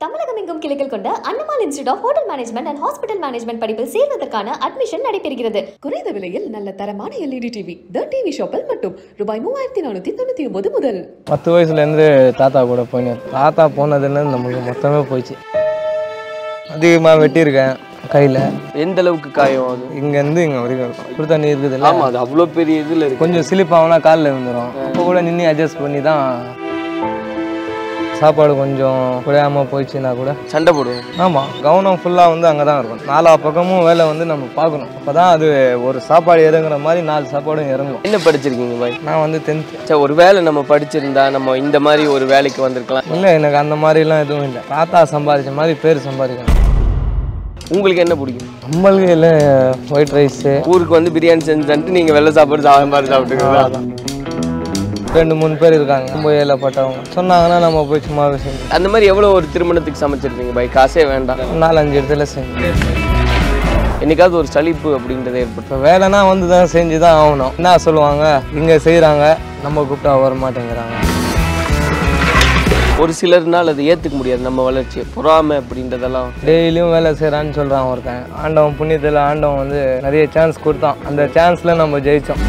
தமிழகம் எங்கும் கிளைகள் கொண்ட Annamal institute of hotel management and hospital management படிப்பில் சேர்வதற்கான அட்மிஷன் நடைபெறுகிறது குறைந்த விலையில் நல்ல தரமான எல்இடி டிவி த டிவி ஷாப்பில் மட்டும் ரூபாய் மூவாயிரத்தி நானூத்தி தொண்ணூத்தி ஒன்பது முதல் பத்து வயசுலேருந்து தாத்தா கூட போயினேன் தாத்தா போனதுலேருந்து நம்மளுக்கு மொத்தமே போயிடுச்சு அதிகமாக வெட்டியிருக்கேன் கையில் எந்த அளவுக்கு காயம் அது இங்கேருந்து இங்கே வரைக்கும் இருக்கும் சுடு தண்ணி இருக்குது ஆமா அது அவ்வளோ பெரிய இதுல இருக்கு கொஞ்சம் ஸ்லிப் ஆகுனா காலில் விழுந்துடும் அப்போ கூட நின்று அட்ஜஸ்ட் பண்ணி தான் சாப்பாடு கொஞ்சம் குறையாமல் போயிடுச்சுன்னா கூட சண்டை போடுவோம் ஆமாம் கவனம் ஃபுல்லாக வந்து அங்கே தான் இருக்கும் நாலா பக்கமும் வேலை வந்து நம்ம பார்க்கணும் அப்போ தான் அது ஒரு சாப்பாடு இறங்குற மாதிரி நாலு சாப்பாடும் இறங்கும் என்ன படிச்சிருக்கீங்க பாய் நான் வந்து டென்த்து சரி ஒரு வேலை நம்ம படிச்சிருந்தா நம்ம இந்த மாதிரி ஒரு வேலைக்கு வந்திருக்கலாம் இல்லை எனக்கு அந்த மாதிரிலாம் எதுவும் இல்லை தாத்தா சம்பாதிச்ச மாதிரி பேர் சம்பாதிக்கணும் உங்களுக்கு என்ன பிடிக்கும் நம்மளுக்கு இல்லை ஒயிட் ரைஸு ஊருக்கு வந்து பிரியாணி செஞ்சு தந்துட்டு நீங்க வெள்ளை சாப்பாடு சாம்பார் சாப்பிட்டுக்கலாம் ரெண்டு மூணு பேர் இருக்காங்க ரொம்ப ஏழைப்பட்டவங்க சொன்னாங்கன்னா நம்ம போய் சும்மாவே செஞ்சு அந்த மாதிரி எவ்வளோ ஒரு திருமணத்துக்கு சமைச்சிருப்பீங்க பாய் காசே வேண்டாம் நாலஞ்சு இடத்துல செஞ்சு என்னைக்காவது ஒரு சலிப்பு அப்படின்றது ஏற்பட்டு இப்போ வேலைனா வந்து தான் செஞ்சு தான் ஆகணும் என்ன சொல்லுவாங்க இங்கே செய்கிறாங்க நம்ம கூப்பிட்டா வர மாட்டேங்கிறாங்க ஒரு சிலர்னால் அதை ஏற்றுக்க முடியாது நம்ம வளர்ச்சியை பொறாமை அப்படின்றதெல்லாம் டெய்லியும் வேலை செய்கிறான்னு சொல்கிறான் ஒருத்தன் ஆண்டவன் புண்ணியத்தில் ஆண்டவன் வந்து நிறைய சான்ஸ் கொடுத்தான் அந்த சான்ஸில் நம்ம ஜெயித்தோம்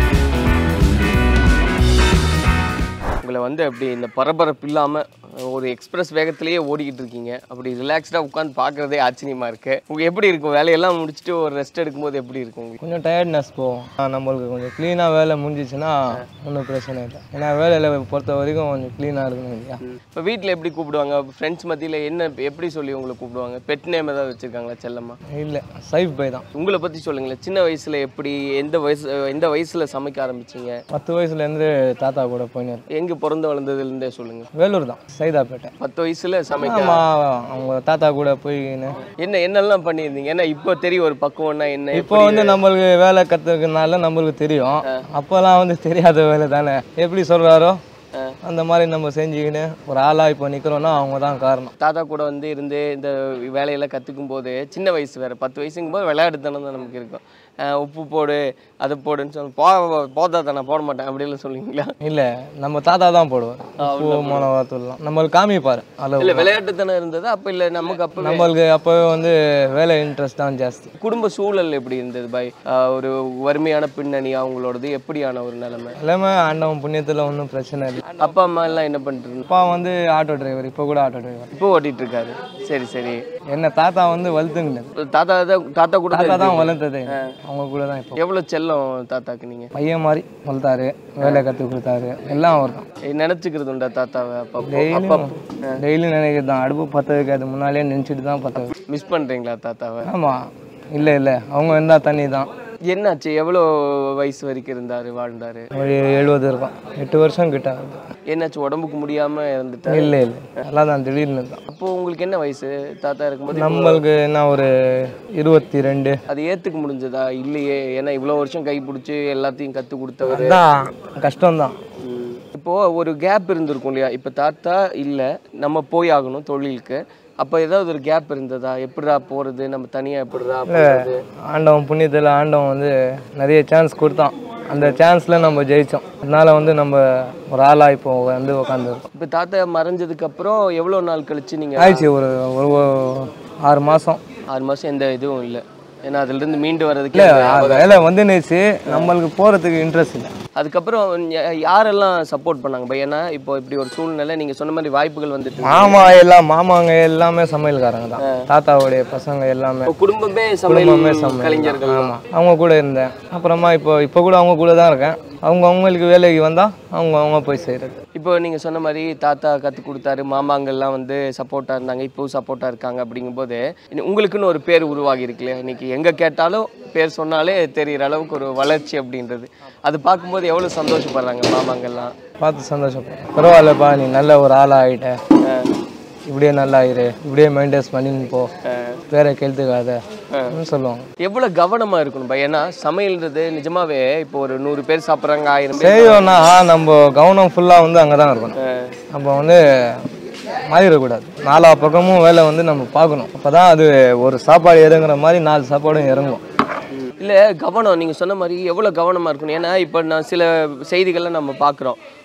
உங்களை வந்து அப்படி இந்த பரபரப்பு இல்லாமல் ஒரு எக்ஸ்பிரஸ் வேகத்திலேயே ஓடிக்கிட்டு இருக்கீங்க அப்படி ரிலாக்ஸ்டாக உட்காந்து பார்க்குறதே ஆச்சரியமாக இருக்கு உங்களுக்கு எப்படி இருக்கும் வேலையெல்லாம் முடிச்சுட்டு ஒரு ரெஸ்ட் எடுக்கும்போது எப்படி இருக்கும் உங்களுக்கு கொஞ்சம் டயர்ட்னஸ் போகும் ஆ, நம்மளுக்கு கொஞ்சம் க்ளீனாக வேலை முடிஞ்சிச்சுன்னா ஒன்றும் பிரச்சனை இல்லை ஏன்னா வேலையில் பொறுத்த வரைக்கும் கொஞ்சம் க்ளீனாக இருக்கணும் இல்லையா இப்போ வீட்டில் எப்படி கூப்பிடுவாங்க ஃப்ரெண்ட்ஸ் மத்தியில் என்ன எப்படி சொல்லி உங்களை கூப்பிடுவாங்க பெட் நேம் ஏதாவது வச்சுருக்காங்களா செல்லம்மா இல்லை சைஃப் பை தான் உங்களை பற்றி சொல்லுங்களேன் சின்ன வயசில் எப்படி எந்த வயசு எந்த வயசில் சமைக்க ஆரம்பிச்சீங்க பத்து வயசுலேருந்து தாத்தா கூட போயின்னு இருக்கேன். எங்கே பிறந்து வளர்ந்ததுலேருந்தே சொல்லுங்கள் வேலூர் தான் சைதாப்பேட்டை பத்து வயசில் சமைக்க ஆமாம் அவங்க தாத்தா கூட போயின்னு என்ன என்னெல்லாம் பண்ணியிருந்தீங்க ஏன்னா இப்போ தெரியும் ஒரு பக்குவம்னா என்ன இப்போ வந்து நம்மளுக்கு வேலை கற்றுக்கிறதுனால நம்மளுக்கு தெரியும் அப்போல்லாம் வந்து தெரியாத வேலை தானே எப்படி சொல்கிறாரோ அந்த மாதிரி நம்ம செஞ்சுக்கின்னு ஒரு ஆளாக இப்போ நிற்கிறோன்னா அவங்க தான் காரணம் தாத்தா கூட வந்து இருந்து இந்த வேலையெல்லாம் கற்றுக்கும் போது சின்ன வயசு வேறு பத்து வயசுங்கும் போது விளையாட்டுத்தனம் தான் நமக்கு இருக்கும் அஹ் உப்பு போடு அதை போடுன்னு சொல்லி போ போதா நான் போட மாட்டேன் அப்படிலாம் சொல்லுவீங்களா இல்லை நம்ம தாத்தா தான் போடுவார் உப்பு மிளகாத்தூள்லாம் நம்மளுக்கு காமிப்பார் அளவு இல்லை விளையாட்டுத்தனம் இருந்தது அப்போ இல்லை நமக்கு அப்போ நம்மளுக்கு அப்போவே வந்து வேலை இன்ட்ரெஸ்ட் தான் ஜாஸ்தி குடும்ப சூழல் எப்படி இருந்தது பாய் அஹ் ஒரு வறுமையான பின்னணி அவங்களோடது எப்படியான ஒரு நிலைமை எல்லாமே ஆண்டவன் புண்ணியத்தில் ஒன்றும் பிரச்சனை இல்லை அப்பா அம்மா எல்லாம் என்ன பண்ணிட்டு அப்பா வந்து ஆட்டோ டிரைவர் இப்போ கூட ஆட்டோ டிரைவர் இப்போ ஓட்டிட்டு இருக்காரு சரி சரி என்ன தாத்தா வந்து வளர்த்துங்கிட்டது தாத்தா தான் தாத்தா கூட தாத்தா தான் தான் வளர்த்தது அவங்க கூட தான் இப்போ எவ்வளோ செல்லம் தாத்தாக்கு நீங்க பையன் மாதிரி வளர்த்தாரு வேலை கற்றுக் கொடுத்தாரு எல்லாம் அவர் தான் நினச்சிக்கிறது உண்டா தாத்தாவை அப்பா அப்பா டெய்லியும் டெய்லியும் நினைக்கிறது தான் அடுப்பு பற்ற வைக்காது முன்னாலே நினச்சிட்டு தான் பற்ற வை மிஸ் பண்ணுறீங்களா தாத்தாவை ஆமாம் இல்லை இல்லை அவங்க இருந்தால் தண்ணி தான் என்னாச்சு எவ்வளோ வயசு வரைக்கும் இருந்தார் வாழ்ந்தார் ஒரு எழுபது இருக்கும் எட்டு வருஷம் கிட்ட ஆகுது என்னாச்சு உடம்புக்கு முடியாமல் இறந்துட்டார் இல்லை இல்லை நல்லா தான் திடீர்னு தான் அப்போ உங்களுக்கு என்ன வயசு தாத்தா இருக்கும்போது நம்மளுக்கு என்ன ஒரு இருபத்தி ரெண்டு அது ஏற்றுக்க முடிஞ்சதா இல்லையே ஏன்னா இவ்வளோ வருஷம் கை பிடிச்சி எல்லாத்தையும் கற்றுக் கொடுத்தவர் தான் கஷ்டம்தான் இப்போ ஒரு கேப் இருந்திருக்கும் இல்லையா இப்போ தாத்தா இல்லை நம்ம போய் ஆகணும் தொழிலுக்கு அப்போ ஏதாவது ஒரு கேப் இருந்ததா எப்படிடா போகிறது நம்ம தனியாக எப்படிடா போகிறது ஆண்டவன் புண்ணியத்தில் ஆண்டவன் வந்து நிறைய சான்ஸ் கொடுத்தான் அந்த சான்ஸில் நம்ம ஜெயித்தோம் அதனால வந்து நம்ம ஒரு ஆளாக இப்போ வந்து உட்காந்துருக்கோம் இப்போ தாத்தா மறைஞ்சதுக்கு அப்புறம் எவ்வளோ நாள் கழிச்சு நீங்கள் ஆயிடுச்சு ஒரு ஒரு ஒரு ஆறு மாதம் ஆறு மாதம் எந்த இதுவும் இல்லை ஏன்னா அதுலேருந்து மீண்டு வர்றதுக்கு இல்லை வேலை வந்து நினைச்சு நம்மளுக்கு போகிறதுக்கு இன்ட்ரெஸ்ட் இல்லை அதுக்கப்புறம் யா- யாரெல்லாம் சப்போர்ட் பண்ணாங்க பை ஏன்னா இப்போ இப்படி ஒரு சூழ்நிலை நீங்கள் சொன்ன மாதிரி வாய்ப்புகள் வந்துட்டு இருக்கு. மாமா எல்லாம் மாமாங்க எல்லாமே சமையல்காரங்க தான் தாத்தாவுடைய பசங்க எல்லாமே இப்போ குடும்பமே குடும்பமே சமையல் சமையல் கலைஞர்கள் ஆமாம் அவங்க கூட இருந்தேன் அப்புறமா இப்போ இப்போ கூட அவங்க கூட தான் இருக்கேன் அவங்க அவங்களுக்கு வேலைக்கு வந்தால் அவங்க அவங்க போய் செய்கிறது இப்போ நீங்கள் சொன்ன மாதிரி தாத்தா கற்றுக் கொடுத்தாரு மாமாங்கள்லாம் வந்து சப்போர்ட்டாக இருந்தாங்க இப்போ சப்போர்ட்டாக இருக்காங்க அப்படிங்கும்போது இனி உங்களுக்குன்னு ஒரு பேர் உருவாகி இருக்குல்லையா இன்னைக்கு எங்கே கேட்டாலும் பேர் சொன்னாலே தெரிகிற அளவுக்கு ஒரு வளர்ச்சி அப்படின்றது அது பார்க்கும்போது எவ்வளோ சந்தோஷப்படுறாங்க மாமாங்கள்லாம் பார்த்து சந்தோஷப்படுறேன் பரவாயில்லப்பா நீ நல்ல ஒரு ஆளாக ஆகிட்ட இப்படியே நல்லா ஆயிரு இப்படியே மெயின்டைன்ஸ் பண்ணின்னு போ வேற கெழுத்துக்காத அப்படின்னு சொல்லுவாங்க எவ்வளோ கவனமாக இருக்கணும் பை ஏன்னா சமையல்ன்றது நிஜமாவே இப்போ ஒரு நூறு பேர் சாப்பிட்றாங்க ஆயிரம் பேர் செய்யோம்னா நம்ம கவனம் ஃபுல்லாக வந்து அங்கே தான் இருக்கணும் நம்ம வந்து மாறிடக்கூடாது நாலா பக்கமும் வேலை வந்து நம்ம பார்க்கணும் அப்போ தான் அது ஒரு சாப்பாடு இறங்குற மாதிரி நாலு சாப்பாடும் இறங்கும் இல்லை கவனம் நீங்கள் சொன்ன மாதிரி எவ்வளோ கவனமாக இருக்கணும் ஏன்னா இப்போ நான் சில செய்திகள்லாம் நம்ம பார்க்குறோம்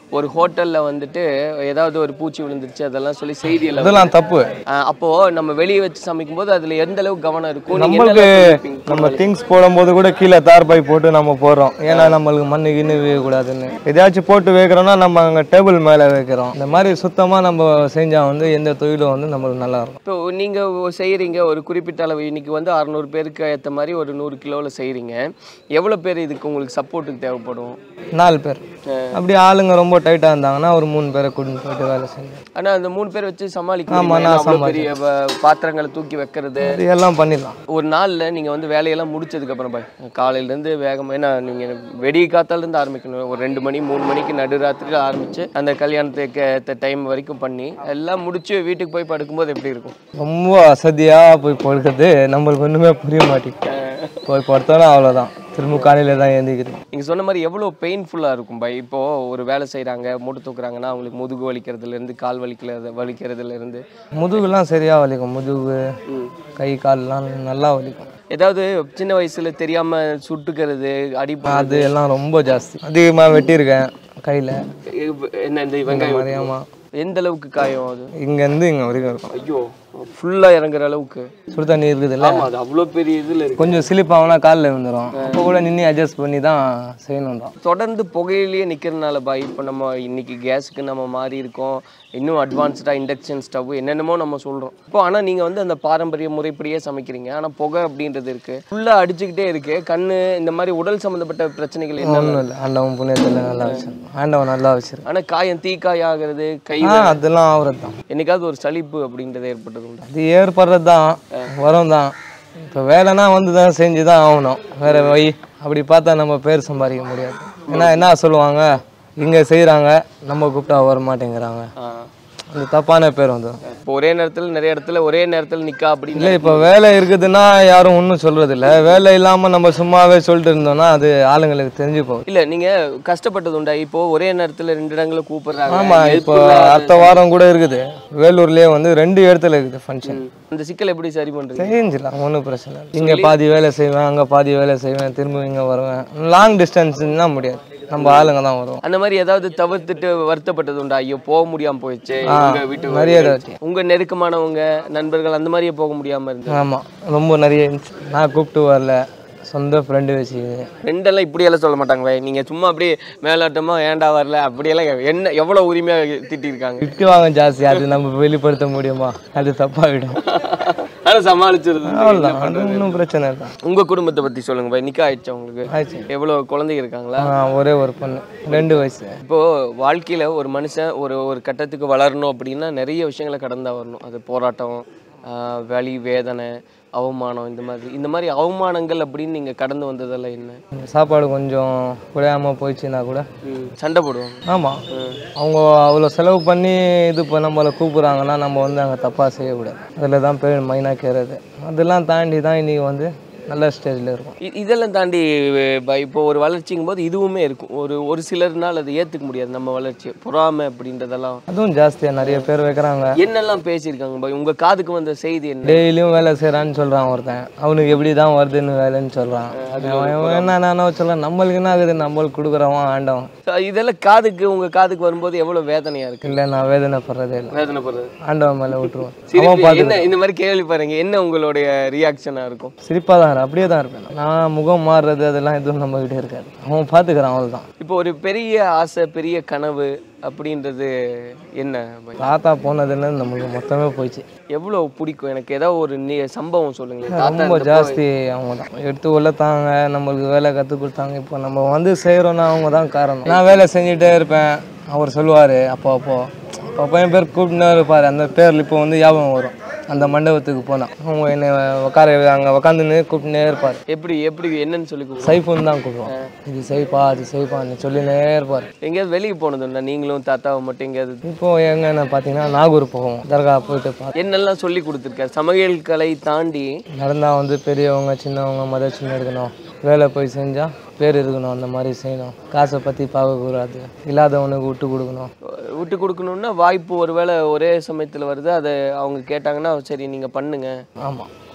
ஒரு ஹோட்டல்ல வந்துட்டு ஏதாவது ஒரு பூச்சி விழுந்துருச்சு அதெல்லாம் சொல்லி செய்தியெல்லாம் அதெல்லாம் தப்பு ஆஹ் அப்போ நம்ம வெளியே வச்சு சமைக்கும் போது அதுல எந்த அளவுக்கு கவனம் இருக்கும் நீங்க நம்மளுக்கு என்னெல்லாம் சொல்லிருப்பீங்க? நம்ம திங்ஸ் போடும்போது கூட கீழே தார் பை போட்டு நம்ம போடுறோம் ஏன்னா நம்மளுக்கு மண்ணு கிண்ணு வேகக்கூடாதுன்னு எதாச்சும் போட்டு வைக்கிறோம்னா நம்ம அங்கே டேபிள் மேலே வைக்கிறோம் இந்த மாதிரி சுத்தமாக நம்ம செஞ்சா வந்து எந்த தொழிலும் வந்து நம்மளுக்கு நல்லா இருக்கும் இப்போ நீங்க செய்யறீங்க ஒரு குறிப்பிட்ட அளவு இன்னைக்கு வந்து அறநூறு பேருக்கு ஏத்த மாதிரி ஒரு நூறு கிலோவில் செய்றீங்க எவ்வளவு பேர் இதுக்கு உங்களுக்கு சப்போர்ட்டுக்கு தேவைப்படும் நாலு பேர் அப்படி ஆளுங்க ரொம்ப டைட்டாக இருந்தாங்கன்னா ஒரு மூணு பேரை கூட்டின்னு போயிட்டு வேலை செஞ்சோம் ஆனா அந்த மூணு பேர் வச்சு சமாளிக்க ஆமா, முடியுமா? நான் ஏன்னா அவ்வளவு பெரிய வ- பாத்திரங்களை தூக்கி வைக்கிறது இது எல்லாம் பண்ணிடலாம் ஒரு நாள்ல நீங்க வந்து வேலையெல்லாம் முடிச்சதுக்கு அப்புறம் பாய் காலையில இருந்து வேகமா ஏன்னா நீங்க வெடிய காத்தால இருந்து ஆரம்பிக்கணும் ஒரு ரெண்டு மணி மூணு மணிக்கு நடுராத்திரியில ஆரம்பிச்சு அந்த கல்யாணத்துக்கு டைம் வரைக்கும் பண்ணி எல்லாம் முடிச்சு வீட்டுக்கு போய் படுக்கும்போது எப்படி இருக்கும் ரொம்ப அசதியாக போய் படுக்கிறது நம்மளுக்கு ஒன்றுமே புரிய மாட்டேங்குது போய் படுத்தோன்னா அவ்வளோதான் திரும்ப காலையில் தான் எழுந்திக்கிறது நீங்க சொன்ன மாதிரி எவ்வளவு பெயின்ஃபுல்லா இருக்கும் பை இப்போ ஒரு வேலை செய்றாங்க மூட்டை தூக்குறாங்கன்னா அவங்களுக்கு முதுகு வலிக்கிறதுல இருந்து கால் வலிக்கிறது வலிக்கிறதுல இருந்து முதுகுலாம் சரியாக வலிக்கும் முதுகு கை கால்லாம் நல்லா வலிக்கும் ஏதாவது சின்ன வயசுல தெரியாம சுட்டுக்கிறது அடிப்பு அது எல்லாம் ரொம்ப ஜாஸ்தி அதிகமாக வெட்டியிருக்கேன் கையில் என்ன இந்த வெங்காயம் அறியாமா எந்த அளவுக்கு காயம் அது இங்கேருந்து இங்கே வரைக்கும் இருக்கும் ஐயோ ஃபுல்லா இறங்குற அளவுக்கு சுடு தண்ணி இருக்குதுல்ல ஆமா அது அவ்வளோ பெரிய இதுல இருக்கு கொஞ்சம் ஸ்லிப் ஆகுனா காலில் விழுந்துரும் அப்போ கூட நின்று அட்ஜஸ்ட் பண்ணி தான் செய்யணும் தான் தொடர்ந்து புகையிலேயே நிக்கிறதுனால பாய் இப்போ நம்ம இன்னைக்கு கேஸுக்கு நம்ம மாறி இருக்கோம் இன்னும் அட்வான்ஸ்டா இண்டக்ஷன் ஸ்டவ் என்னென்னமோ நம்ம சொல்றோம் இப்போ ஆனா நீங்க வந்து அந்த பாரம்பரிய முறைப்படியே சமைக்கிறீங்க ஆனா புகை அப்படின்றது இருக்கு ஃபுல்லா அடிச்சுக்கிட்டே இருக்கு கண்ணு இந்த மாதிரி உடல் சம்பந்தப்பட்ட பிரச்சனைகள் என்ன ஒன்றும் இல்லை ஆண்டவன் புண்ணியத்தில் நல்லா வச்சிருக்கோம் ஆண்டவன் நல்லா வச்சிருக்கோம் ஆனா காயம் தீக்காய் ஆகுறது கை ஆ அதெல்லாம் ஆகுறது தான் என்னைக்காவது ஒரு சலிப்பு அப்படின்றது ஏற்பட்டது உண்டா அது ஏற்படுறது தான் வரும் தான் இப்போ வேலைனா வந்து தான் செஞ்சு தான் ஆகணும் வேற வழி அப்படி பார்த்தா நம்ம பேர் சம்பாதிக்க முடியாது ஏன்னா என்ன சொல்லுவாங்க இங்கே செய்கிறாங்க நம்ம கூப்பிட்டா வர மாட்டேங்கிறாங்க ஆ. அந்த தப்பான பேர் வந்துடும் இப்போ ஒரே நேரத்துல நிறைய இடத்துல ஒரே நேரத்துல நிக்கா அப்படின்னு இல்லை இப்போ வேலை இருக்குதுன்னா யாரும் ஒன்றும் சொல்றது இல்ல வேலை இல்லாமல் நம்ம சும்மாவே சொல்லிட்டு இருந்தோம்னா அது ஆளுங்களுக்கு தெரிஞ்சு போகுது இல்ல நீங்க கஷ்டப்பட்டது உண்டா இப்போ ஒரே நேரத்துல ரெண்டு இடங்களை கூப்பிடுறாங்க ஆமா இப்போ அடுத்த வாரம் கூட இருக்குது வேலூர்லயே வந்து ரெண்டு இடத்துல இருக்குது ஃபங்க்ஷன் அந்த சிக்கல் எப்படி சரி பண்றீங்க செஞ்சிடலாம் ஒன்றும் பிரச்சனை இல்லை இங்கே பாதி வேலை செய்வேன் அங்கே பாதி வேலை செய்வேன் திரும்ப இங்கே வருவேன் லாங் டிஸ்டன்ஸ்னா முடியாது நம்ம ஆளுங்க தான் வருவோம் அந்த மாதிரி ஏதாவது தவிர்த்துட்டு வருத்தப்பட்டது உண்டா ஐயோ போக முடியாம போயிடுச்சு ஆ, உங்க வீட்டு நிறைய தாட்டி உங்க நெருக்கமானவங்க நண்பர்கள் அந்த மாதிரியே போக முடியாம இருந்து ஆமாம் ரொம்ப நிறைய இருந்துச்சு நான் கூப்பிட்டு வரல சொந்த ஃப்ரெண்டு வச்சுக்கிது ஃப்ரெண்டெல்லாம் இப்படியெல்லாம் சொல்ல மாட்டாங்க நீங்க சும்மா அப்படியே மேலாட்டமா ஏன்டா வரல அப்படியெல்லாம் என்ன எவ்வளவு உரிமையா திட்டிருக்காங்க திட்டுவாங்க ஜாஸ்தி அது நம்ம வெளிப்படுத்த முடியுமா அது தப்பாகிடும் ஆனா சமாளிச்சிருது அவ்வளோதான் அது ஒன்றும் பிரச்சனை இல்லை உங்க குடும்பத்தை பத்தி சொல்லுங்க பாய் நிக்கா ஆயிடுச்சா உங்களுக்கு ஆயிடுச்சு எவ்வளவு குழந்தைங்க இருக்காங்களா ஆ, ஒரே ஒரு பொண்ணு ரெண்டு வயசு இப்போ வாழ்க்கையில ஒரு மனுஷன் ஒரு ஒரு கட்டத்துக்கு வளரணும் அப்படின்னா நிறைய விஷயங்களை கடந்தா வரணும் அது போராட்டம் ஆஹ் வலி வேதனை அவமானம் இந்த மாதிரி இந்த மாதிரி அவமானங்கள் அப்படின்னு நீங்க கடந்து வந்ததெல்லாம் என்ன சாப்பாடு கொஞ்சம் குறையாம போயிடுச்சுன்னா கூட சண்டை போடுவாங்க ஆமாம் அவங்க அவ்வளோ செலவு பண்ணி இது இப்போ நம்மளை கூப்பிட்றாங்கன்னா நம்ம வந்து அங்கே தப்பாக செய்யக்கூடாது அதில் தான் பேர் மைனாக கேறது அதெல்லாம் தாண்டி தான் இன்றைக்கி வந்து நல்ல ஸ்டேஜில் இருக்கும் இ- இதெல்லாம் தாண்டி அஹ், ப- இப்போ ஒரு வளர்ச்சிங்கும் போது இதுவுமே இருக்கும் ஒரு ஒரு சிலர்னால் அதை ஏத்துக்க முடியாது நம்ம வளர்ச்சி பொறாமை அப்படின்றதெல்லாம் அதுவும் ஜாஸ்தியாக நிறைய பேர் வைக்கிறாங்க என்னெல்லாம் பேசியிருக்காங்க பாய் உங்க காதுக்கு வந்த செய்தி என்ன டெய்லியும் வேலை செய்கிறான்னு சொல்கிறான் ஒருத்தன் அவனுக்கு எப்படி தான் வருதுன்னு வேலைன்னு சொல்கிறான் என்ன நானோ சொல்ல நம்மளுக்கு என்ன ஆகுது நம்மளுக்கு கொடுக்குறவன் ஆண்டவன் So, இதெல்லாம் காதுக்கு உங்க காதுக்கு வரும்போது எவ்வளவு வேதனையா இருக்கு இல்லை நான் வேதனைப்படுறதே இல்லை வேதனைப்படுறது ஆண்டவன் மேலே விட்டுருவேன் அவன் சிரிப்பு பார்த்து என்ன இந்த மாதிரி கேள்வி பாருங்க என்ன உங்களுடைய ரியாக்ஷனா இருக்கும் சிரிப்பாக தான் இரு- அப்படியே தான் இருப்பேன் நான் முகம் மாறுறது அதெல்லாம் எதுவும் நம்ம கிட்டே இருக்காது அவன் பார்த்துக்கிறான் அவ்வளோதான் இப்போ ஒரு பெரிய ஆசை பெரிய கனவு அப்படின்றது என்ன பாய்? தாத்தா போனதுல நம்மளுக்கு மொத்தமே போயிடுச்சு எவ்வளவு பிடிக்கும் எனக்கு ஏதாவது ஒரு நி- சம்பவம் சொல்லுங்களேன் தாத்தா ரொம்ப இருந்தப்போ ஜாஸ்தி அவங்க தான் எடுத்து வளர்த்தாங்க நம்மளுக்கு வேலை கற்றுக் கொடுத்தாங்க இப்போ நம்ம வந்து செய்கிறோன்னா அவங்க தான் காரணம் நான் வேலை செஞ்சுட்டே இருப்பேன் அவர் சொல்லுவார் அப்போ அப்போ அப்போ அப்போ என் பேர் கூப்பிட்டுனே இருப்பார் அந்த பேரில் இப்போ வந்து ஞாபகம் வரும் அந்த மண்டபத்துக்கு போனால் அவங்க என்னை உட்கார அங்கே உட்காந்துன்னு கூப்பிட்டுனே இருப்பார் எப்படி எப்படி என்னன்னு சொல்லி கூப்பிடுவோம் சைஃபுன்னு தான் கூப்பிடுவோம் இது செய்ப்பா அது செய்ப்பான்னு சொல்லினே இருப்பார் எங்கேயாவது வெளியே போனதுண்டா நீங்களும் தாத்தாவும் மட்டும் எங்கேயாவது இப்போ எங்கன்னா பார்த்தீங்கன்னா நாகூர் போவோம் தர்கா போயிட்டு பார்த்து என்னெல்லாம் சொல்லி கொடுத்துருக்காரு சமையல் கலை தாண்டி நடந்தால் வந்து பெரியவங்க சின்னவங்க மத சின்ன எடுக்கணும் வேலை போய் செஞ்சால் பேர் இருக்கணும் அந்த மாதிரி செய்யணும் காசை பற்றி பார்க்கக்கூடாது இல்லாதவனுக்கு விட்டு கொடுக்கணும் விட்டு கொடுக்கணும்னா வாய்ப்பு ஒருவேளை ஒரே சமயத்தில் வருது அதை அவங்க கேட்டாங்கன்னா சரி நீங்கள் பண்ணுங்க ஆமாம்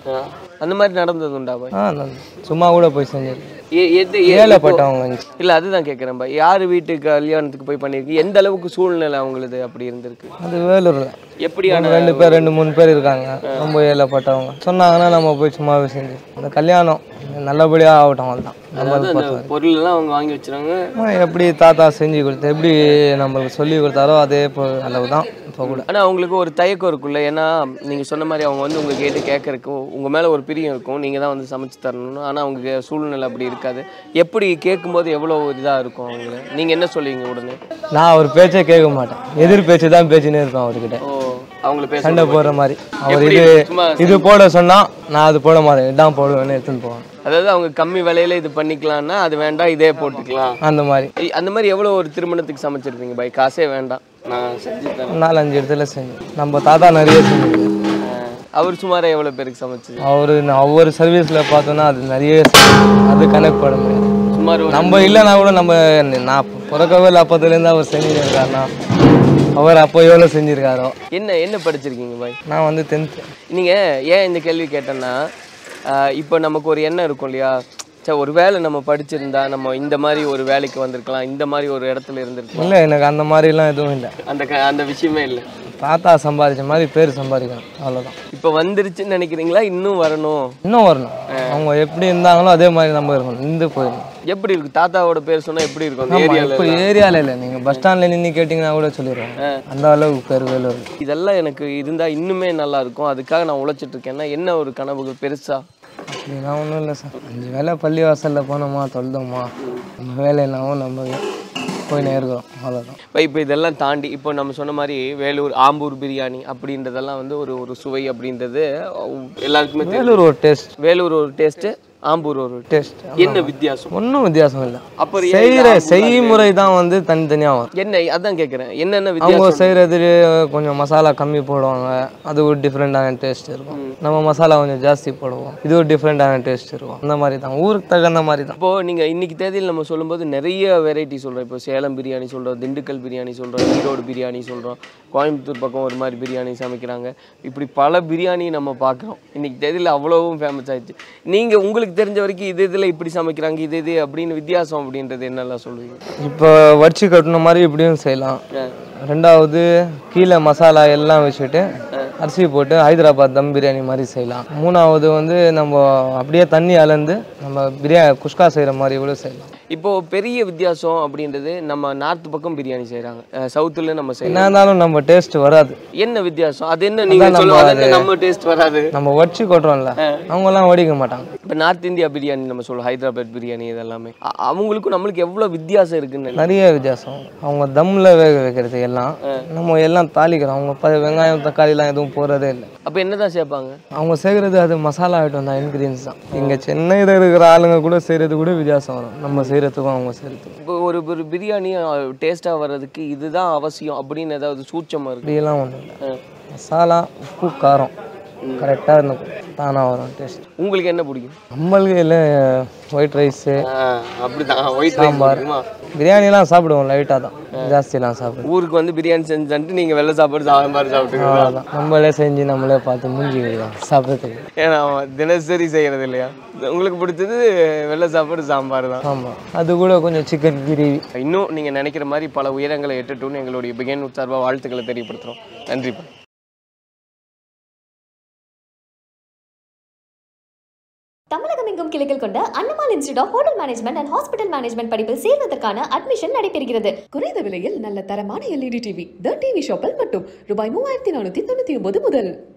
ஆ. அந்த மாதிரி நடந்தது உண்டா பாய் ஆ நான் சும்மா கூட போய் செஞ்சிருக்கேன் ஏ- எது ஏ- ஏழைப்பட்டவங்க இப்போ- இல்ல அதுதான் கேட்குறேன் பாய் யார் வீட்டுக்கு கல்யாணத்துக்கு போய் பண்ணிருக்கு எந்த அளவுக்கு சூழ்நிலை அவங்களுது அப்படி இருந்திருக்கு அது வேலூர்ல எப்படியான ரெண்டு பேர் ரெண்டு மூணு பேர் இருக்காங்க ரொம்ப ஏழைப்பட்டவங்க சொன்னாங்கன்னா நம்ம போய் சும்மாவே செஞ்சு அந்த கல்யாணம் நல்லபடியாக ஆகட்டும் அவ்வளோதான் நம்ம அதாவது அந்த பொருள் எல்லாம் அவங்க வாங்கி வச்சுறாங்க ஆ, எப்படி தாத்தா செஞ்சு கொடுத்து எப்படி நம்மளுக்கு சொல்லி கொடுத்தாரோ அதே இப்போ அளவு தான் இப்போ கூட ஆனா அவங்களுக்கு ஒரு தயக்கம் இருக்குல்ல ஏன்னா நீங்க சொன்ன மாதிரி அவங்க வந்து உங்க கேட்டு கேட்கறக்கு உங்க மேல ஒரு பிரியம் இருக்கும் நீங்க தான் வந்து சமைச்சு தரணும் ஆனா அவங்க சூழ்நிலை அப்படி இருக்காது எப்படி கேட்கும்போது எவ்வளவு இதா இருக்கும் அவங்கள நீங்க என்ன சொல்லுவீங்க உடனே நான் அவர் பேச்சே கேட்க மாட்டேன் எதிர் பேச்சு தான் பேச்சுனே இருப்பேன் அவர்கிட்ட ஓ அவங்கள பேச சண்டை போடுற மாதிரி அவர் எப்படி இது சும்மா இது போட சொன்னா நான் அது போட மாட்டேன் இதான் போடுவேன்னு எடுத்துன்னு போவேன் அதாவது அவங்க கம்மி விலையில இது பண்ணிக்கலாம்னா அது வேண்டாம் இதே போட்டுக்கலாம் அந்த மாதிரி ஏய், அந்த மாதிரி எவ்வளவு ஒரு திருமணத்துக்கு சமைச்சிருப்பீங்க பை காசே வேண்டாம் நான் செஞ்சு தரேன் நாலஞ்சு இடத்துல செஞ்சு நம்ம தாத்தா நிறைய செஞ்சு அஹ், அவர் சுமாரா எவ்வளவு பேருக்கு சமைச்சது அவரு ஒவ்வொரு சர்வீஸ்ல பார்த்தோன்னா அது நிறைய செஞ்சு. அது கனெக்ட் பண்ண முடியாது சுமார் ஒரு நம்ம இல்லைனா கூட நம்ம நான் பிறக்கவே இல்லை அப்போதுலேருந்து அவர் செஞ்சுட்டு இருக்காருன்னா அவர் அப்போ எவ்வளோ செஞ்சிருக்காரோ என்ன என்ன படிச்சிருக்கீங்க பாய் நான் வந்து டென்த்து நீங்க ஏன் இந்த கேள்வி கேட்டேன்னா ஆஹ் இப்போ நமக்கு ஒரு எண்ணம் இருக்கும் இல்லையா சரி ஒரு வேலை நம்ம படிச்சிருந்தா நம்ம இந்த மாதிரி ஒரு வேலைக்கு வந்திருக்கலாம் இந்த மாதிரி ஒரு இடத்துல இருந்திருக்கலாம் இல்லை எனக்கு அந்த மாதிரிலாம் எதுவும் இல்லை அந்த க- அந்த விஷயமே இல்லை தாத்தா சம்பாதிச்ச மாதிரி பேர் சம்பாதிக்கணும் அவ்வளோதான் இப்போ வந்துருச்சுன்னு நினைக்கிறீங்களா இன்னும் வரணும் இன்னும் வரணும் அவங்க எப்படி இருந்தாங்களோ அதே மாதிரி நம்ம இருக்கணும் இருந்து போயிடணும் எப்படி இருக்கு தாத்தாவோட பேர் சொன்னா எப்படி இருக்கும் அந்த ஆமா, ஏரியால இப்போ ஏரியாவில் இல்லை நீங்கள் பஸ் ஸ்டாண்டில் நின்று கேட்டிங்கன்னா கூட சொல்லிடுவாங்க அந்த அளவுக்கு பேர் வேலூர் இதெல்லாம் எனக்கு இருந்தா இன்னுமே நல்லா இருக்கும் அதுக்காக நான் உழைச்சிட்டு இருக்கேன்னா என்ன ஒரு கனவுகள் பெருசா அப்படிலாம் ஒன்றும் இல்லை சார் அஞ்சு வேலை பள்ளி வாசலில் போனோமா தொழுதோமா நம்ம வேலை என்னவோ நம்ம போயினே இருக்கிறோம் அவ்வளோதான் இப்போ இப்போ இதெல்லாம் தாண்டி இப்போ நம்ம சொன்ன மாதிரி வேலூர் ஆம்பூர் பிரியாணி அப்படின்றதெல்லாம் வந்து ஒரு ஒரு சுவை அப்படின்றது எல்லாருக்குமே தெரியும் வேலூர் ஒரு டேஸ்ட் வேலூர் ஒரு டேஸ்ட் ஆம்பூர் ஒரு டேஸ்ட் என்ன வித்தியாசம் ஒன்றும் வித்தியாசம் இல்லை அப்புறம் ஏன் செய்கிற செய்முறை தான் வந்து தனித்தனியாக வரும் என்ன அதான் கேட்குறேன் என்னென்ன அவங்க வித்தியாசம் செய்கிறது கொஞ்சம் மசாலா கம்மி போடுவாங்க அது ஒரு டிஃப்ரெண்டான டேஸ்ட் இருக்கும் நம்ம மசாலா கொஞ்சம் ஜாஸ்தி போடுவோம் இது ஒரு டிஃப்ரெண்டான டேஸ்ட் இருக்கும் அந்த மாதிரி தான் ஊருக்கு தகுந்த மாதிரி தான் இப்போ நீங்க இன்னைக்கு தேதியில் நம்ம சொல்லும்போது நிறைய வெரைட்டி சொல்றோம் இப்போ சேலம் பிரியாணி சொல்றோம் திண்டுக்கல் பிரியாணி சொல்றோம் ஈரோடு பிரியாணி சொல்றோம் கோயம்புத்தூர் பக்கம் ஒரு மாதிரி பிரியாணி சமைக்கிறாங்க இப்படி பல பிரியாணி நம்ம பார்க்குறோம் இன்னைக்கு தேதியில் அவ்வளவும் ஃபேமஸ் ஆயிடுச்சு நீங்க உங்களுக்கு தெரிஞ்ச வரைக்கும் இது இதில் இப்படி சமைக்கிறாங்க இது இது அப்படின்னு வித்தியாசம் அப்படின்றது என்னெல்லாம் சொல்லுவீங்க இப்போ வடிச்சு கட்டின மாதிரி இப்படியும் செய்யலாம் ரெண்டாவது கீழே மசாலா எல்லாம் வச்சுட்டு அரிசி போட்டு ஹைதராபாத் தம் பிரியாணி மாதிரி செய்யலாம் மூணாவது வந்து நம்ம அப்படியே தண்ணி அளந்து நம்ம பிரியாணி குஷ்கா செய்கிற மாதிரி கூட செய்யலாம் இப்போ பெரிய வித்தியாசம் அப்படின்றது நம்ம நார்த் பக்கம் பிரியாணி செய்கிறாங்க சவுத்தில் நம்ம செய்யலாம் என்ன இருந்தாலும் நம்ம டேஸ்ட் வராது என்ன வித்தியாசம் அது என்ன நீங்க நம்ம சொல்லுவோம் அது என்ன நம்ம டேஸ்ட் வராது நம்ம வடிச்சு கொட்டுறோம்ல அவங்கெல்லாம் வடிக்க மாட்டாங்க இப்போ நார்த் இந்தியா பிரியாணி நம்ம சொல்லுவோம் ஹைதராபாத் பிரியாணி இதெல்லாமே அ- அவங்களுக்கும் நம்மளுக்கு எவ்வளோ வித்தியாசம் இருக்குன்னு நினைக்கிறேன். நிறைய வித்தியாசம் அவங்க தம்ல வேக வைக்கிறது எல்லாம் நம்ம எல்லாம் தாளிக்கிறோம் அவங்க ப- வெங்காயம் தக்காளிலாம் எதுவும் போடுறதே இல்லை அப்போ என்னதான் சேர்ப்பாங்க அவங்க செய்கிறது அது மசாலா ஐட்டம் தான் இன்க்ரீடியன்ஸ் தான் இங்கே சென்னையில் இருக்கிற ஆளுங்க கூட செய்கிறது கூட வித்தியாசம் வரும் நம்ம செய்கிறதுக்கும் அவங்க செய்கிறதுக்கும் இப்போ ஒரு ஒரு பிரியாணி டேஸ்ட்டாக வர்றதுக்கு இதுதான் அவசியம் அப்படின்னு ஏதாவது சூட்சமாக இருக்கு அப்படியெல்லாம் ஒன்றும் இல்லை மசாலா உப்பு காரம் கரெக்டாக இருந்துக்கும் தானாக வரும் டேஸ்ட் உங்களுக்கு என்ன பிடிக்கும் நம்மளுக்கு இல்லை ஒயிட் ரைஸு அப்படிதான் ஒயிட் சாம்பார் பிரியாணிலாம் சாப்பிடுவோம் லைட்டாக தான் ஜாஸ்திலாம் சாப்பிடுவோம் ஊருக்கு வந்து பிரியாணி செஞ்சுட்டு நீங்கள் வெள்ளை சாப்பாடு சாம்பார் சாப்பிட்டுக்கலாம் அவ்வளோதான் நம்மளே செஞ்சு நம்மளே பார்த்து மூஞ்சி சாப்பிட்றதுக்கு ஏன்னா அவன் தினசரி செய்கிறது இல்லையா உங்களுக்கு பிடிச்சது வெள்ளை சாப்பாடு சாம்பார் தான் ஆமாம் அது கூட கொஞ்சம் சிக்கன் கிரேவி இன்னும் நீங்கள் நினைக்கிற மாதிரி பல உயரங்களை எட்டுட்டுன்னு எங்களுடைய பிகன் சார்பாக வாழ்த்துக்களை தெரியப்படுத்துகிறோம் நன்றிப்பா தமிழகம் எங்கும் கிளைகள் கொண்ட Annamal institute of hotel management and hospital management படிப்பில் சேர்வதற்கான அட்மிஷன் நடைபெறுகிறது குறைந்த விலையில் நல்ல தரமான எல்இடி டிவி த டிவி ஷாப்பில் மட்டும் ரூபாய் மூவாயிரத்தி நானூத்தி தொண்ணூத்தி ஒன்பது முதல்